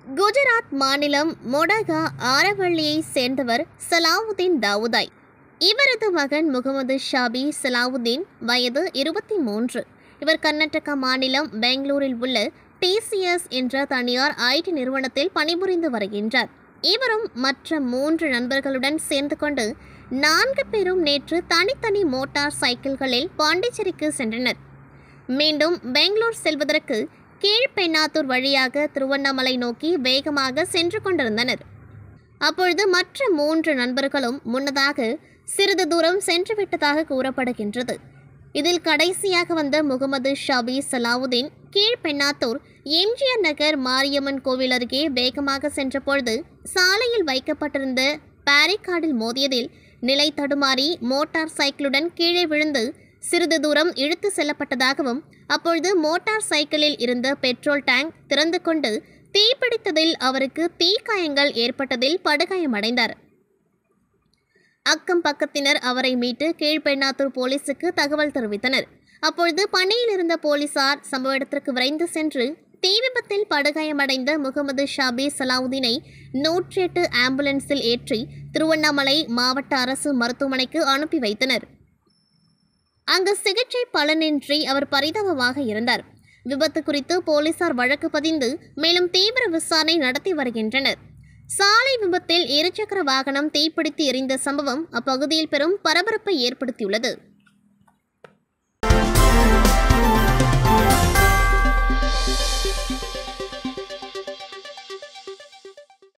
குஜராத் மாநிலம் மொடகா ஆரவள்ளியை சேர்ந்தவர் சலாவுதீன் தாவூதாய் இவரது மகன் முகமது ஷாபி சலாவுதீன் வயது இருபத்தி மூன்று இவர் கர்நாடகா மாநிலம் பெங்களூரில் உள்ள டிசிஎஸ் என்ற தனியார் ஐடி நிறுவனத்தில் பணிபுரிந்து வருகின்றார் இவரும் மற்ற மூன்று நண்பர்களுடன் சேர்ந்து கொண்டு நான்கு பேரும் நேற்று தனித்தனி மோட்டார் சைக்கிள்களில் பாண்டிச்சேரிக்கு சென்றனர் மீண்டும் பெங்களூர் செல்வதற்கு கீழ்பெண்ணாத்தூர் வழியாக திருவண்ணாமலை நோக்கி வேகமாக சென்று கொண்டிருந்தனர் அப்பொழுது மற்ற மூன்று நண்பர்களும் முன்னதாக சிறிது தூரம் சென்று விட்டதாக கூறப்படுகின்றது இதில் கடைசியாக வந்த முகமது ஷாபி சலாவுதீன் கீழ்பெண்ணாத்தூர் எம்ஜிஆர் நகர் மாரியம்மன் கோவில் அருகே வேகமாக சென்றபொழுது சாலையில் வைக்கப்பட்டிருந்த பாரிகார்டில் மோதியதில் நிலை தடுமாறி மோட்டார் சைக்கிளுடன் கீழே விழுந்து சிறிது தூரம் இழுத்து செல்லப்பட்டதாகவும் அப்பொழுது மோட்டார் சைக்கிளில் இருந்த பெட்ரோல் டேங்க் திறந்து கொண்டு தீப்பிடித்ததில் அவருக்கு தீக்காயங்கள் ஏற்பட்டதில் படுகாயமடைந்தார் அக்கம் பக்கத்தினர் அவரை மீட்டு கீழ்பெண்ணாத்தூர் போலீசுக்கு தகவல் தெரிவித்தனர் அப்பொழுது பணியில் இருந்த போலீசார் சம்பவ இடத்திற்கு விரைந்து சென்று தீ விபத்தில் படுகாயமடைந்த முகமது ஷாபி சலாவுதீனை நூற்றி எட்டு ஆம்புலன்ஸில் ஏற்றி திருவண்ணாமலை மாவட்ட அரசு மருத்துவமனைக்கு அனுப்பி வைத்தனர் அங்கு சிகிச்சை பலனின்றி அவர் பரிதாபமாக இருந்தார் விபத்து குறித்து போலீசார் வழக்கு பதிந்து மேலும் தீவிர விசாரணை நடத்தி வருகின்றனர் சாலை விபத்தில் இருசக்கர வாகனம் தீப்பிடித்து எரிந்த சம்பவம் அப்பகுதியில் பெரும் பரபரப்பை ஏற்படுத்தியுள்ளது